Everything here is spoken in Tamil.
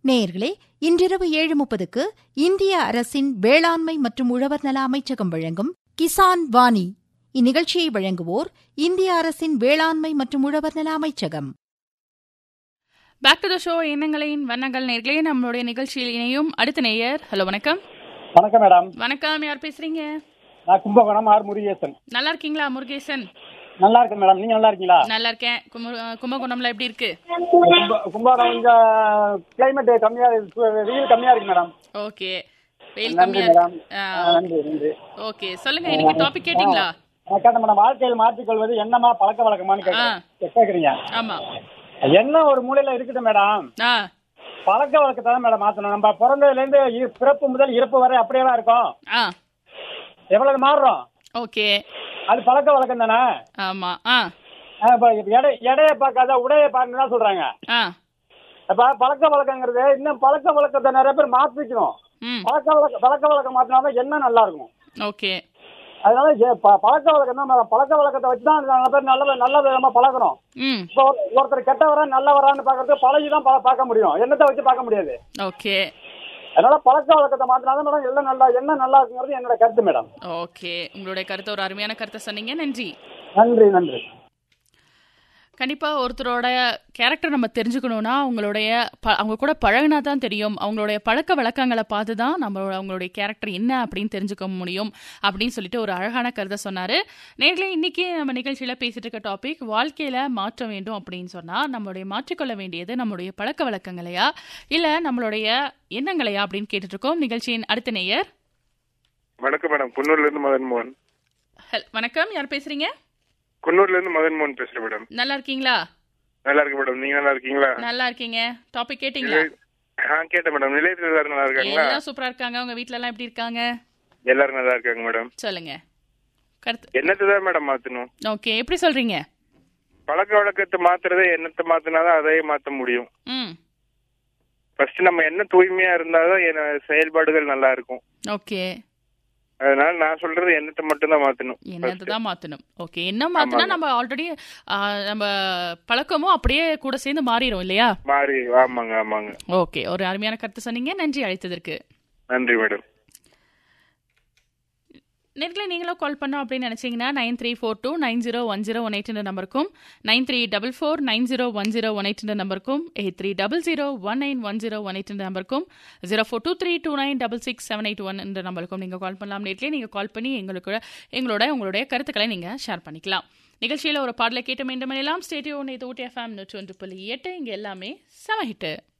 நேயர்களே இன்றிரவு ஏழு முப்பதுக்கு இந்திய அரசின் வேளாண்மை மற்றும் உழவர் நல அமைச்சகம் வழங்கும் கிசான் வாணி இந்நிகழ்ச்சியை வழங்குவோர் இந்திய அரசின் வேளாண்மை மற்றும் உழவர் நல அமைச்சகம் பேக் டு த ஷோ எண்ணங்களின் வண்ணங்கள் நேர்களே நம்மளுடைய நிகழ்ச்சியில் இணையும் அடுத்த நேயர் ஹலோ வணக்கம் வணக்கம் மேடம் வணக்கம் யார் பேசுறீங்க நான் கும்பகோணம் ஆர் முருகேசன் நல்லா இருக்கீங்களா முருகேசன் நல்லா இருக்கேன் மேடம் நீங்க நல்லா இருக்கீங்களா நல்லா இருக்கேன் கும்ப- கும்பகோணம்ல எப்படி இருக்கு கும்ப- கும்பகோணம் இங்க கிளைமேட் கம்மியா இருக்கு வெயில் கம்மியா இருக்கு மேடம் ஓகே வெயில் நன்றி கம்மியா மேடம் இருக்கு ஆ, ஆ, நன்றி நன்றி ஓகே சொல்லுங்க இன்னைக்கு டாபிக் கேட்டிங்களா நான் கேட்டேன் மேடம் வாழ்க்கையில் மாற்றிக்கொள்வது என்னமா பழக்க வழக்கமான்னு கேட்கறேன் கேட்கறீங்க ஆமா என்ன ஒரு மூலையில இருக்கட்டும் மேடம் ஆ பழக்க வழக்கத்தை தான் மேடம் மாத்தணும் நம்ம பிறந்ததுல இருந்து இ- பிறப்பு முதல் இறப்பு வரை அப்படியே தான் இருக்கும் ஆ எவ்வளவு மாறுறோம் ஓகே அது பழக்க வழக்கம் தானே ஆமா ஆ ஆ, இப்ப எடை எடையை பார்க்காத உடையை பார்க்கணும் தான் சொல்றாங்க ஆ அப்ப பழக்க வழக்கங்கிறது இன்னும் பழக்க வழக்கத்தை நிறைய பேர் மாத்திக்கணும் ம் பழக்க வழக்க பழக்க வழக்கம் மாத்தினாதான் என்ன நல்லா இருக்கும் ஓகே அதனால ஏ- ப- பழக்க வழக்கம் தான் மேடம். பழக்க வழக்கத்தை வச்சு தான் நல்ல பேர் நல்ல நல்ல விதமா பழகணும் ம் இப்போ ஒரு- ஒருத்தர் கெட்டவரா நல்லவரான்னு பாக்குறது பழகி தான் பா- பார்க்க முடியும் எண்ணத்தை வச்சு பார்க்க முடியாது ஓகே அதனால பழக்க வழக்கத்தை மாத்தினாதான் மேடம் எல்லாம் நல்லா என்ன நல்லா இருக்குங்கிறது என்னோட கருத்து மேடம் ஓகே உங்களுடைய கருத்தை ஒரு அருமையான கருத்தை சொன்னீங்க நன்றி நன்றி நன்றி கண்டிப்பா ஒருத்தரோட கேரக்டர் நம்ம தெரிஞ்சுக்கணும்னா அவங்களுடைய ப- அவங்க கூட பழகினா தான் தெரியும் அவங்களுடைய பழக்க வழக்கங்களை பார்த்து தான் நம்ம அவங்களுடைய கேரக்டர் என்ன அப்படின்னு தெரிஞ்சுக்க முடியும் அப்படின்னு சொல்லிட்டு ஒரு அழகான கருத்தை சொன்னாரு நேர்களே இன்னைக்கு நம்ம நிகழ்ச்சியில பேசிட்டு இருக்க டாபிக் வாழ்க்கையில மாற்ற வேண்டும் அப்படின்னு சொன்னா நம்மளுடைய மாற்றிக்கொள்ள வேண்டியது நம்மளுடைய பழக்க வழக்கங்களையா இல்ல நம்மளுடைய எண்ணங்களையா அப்படின்னு கேட்டுட்டு இருக்கோம் நிகழ்ச்சியின் அடுத்த நேயர் வணக்கம் மேடம் குன்னூர்ல இருந்து மதன் மோகன் ஹல்- வணக்கம் யார் பேசுறீங்க குன்னூர்ல இருந்து மதன் மோகன் பேசுறேன் மேடம் நல்லா இருக்கீங்களா நல்லா இருக்கு மேடம் நீங்க நல்லா இருக்கீங்களா நல்லா இருக்கீங்க டாபிக் கேட்டிங்களா ஆ கேட்டேன் மேடம் நிலையத்தில் எல்லாரும் நல்லா இருக்காங்களா எல்லாம் சூப்பரா இருக்காங்க உங்க வீட்ல எல்லாம் எப்படி இருக்காங்க எல்லாரும் நல்லா இருக்காங்க மேடம் சொல்லுங்க கருத்து என்னத்தை தான் மேடம் மாத்தணும் ஓகே எப்படி சொல்றீங்க பழக்க வழக்கத்தை மாத்துறதே எண்ணத்தை மாத்தினாதான் அதையே மாத்த முடியும் ம் ஃபர்ஸ்ட் நம்ம என்ன தூய்மையா இருந்தாதான் என்ன செயல்பாடுகள் நல்லா இருக்கும் ஓகே அதனால நான் சொல்றது எண்ணத்தை மட்டும் தான் மாத்தணும் என்னத்தை தான் மாத்தணும் ஓகே என்ன மாத்தினா ஆமாங்க. நம்ம ஆல்ரெடி நம்ம பழக்கமும் அப்படியே கூட சேர்ந்து மாறிடும் இல்லையா மாறி ஆமாங்க ஆமாங்க ஓகே ஒரு அருமையான கருத்து சொன்னீங்க நன்றி அழைத்ததற்கு நன்றி மேடம் நேர்களை நீங்களும் கால் பண்ணோம் அப்படின்னு நினைச்சீங்கன்னா nine three four two nine zero one zero one eight நம்பருக்கும் nine three double four nine zero one zero one eight நம்பருக்கும் eight three double zero one nine one zero one eight நம்பருக்கும் zero four two three two nine double six seven eight one என்ற நம்பருக்கும் நீங்கள் கால் பண்ணலாம் நேர்லேயே நீங்கள் கால் பண்ணி எங்களுக்கு எங்களோட உங்களுடைய கருத்துக்களை நீங்கள் ஷேர் பண்ணிக்கலாம் நிகழ்ச்சியில் ஒரு பாடலை கேட்டு மீண்டும் எல்லாம் ஸ்டேடியோ இது ஊட்டி எஃப்எம் நூற்றி ஒன்று புள்ளி எட்டு இங்கே எல்லாமே செம ஹிட்டு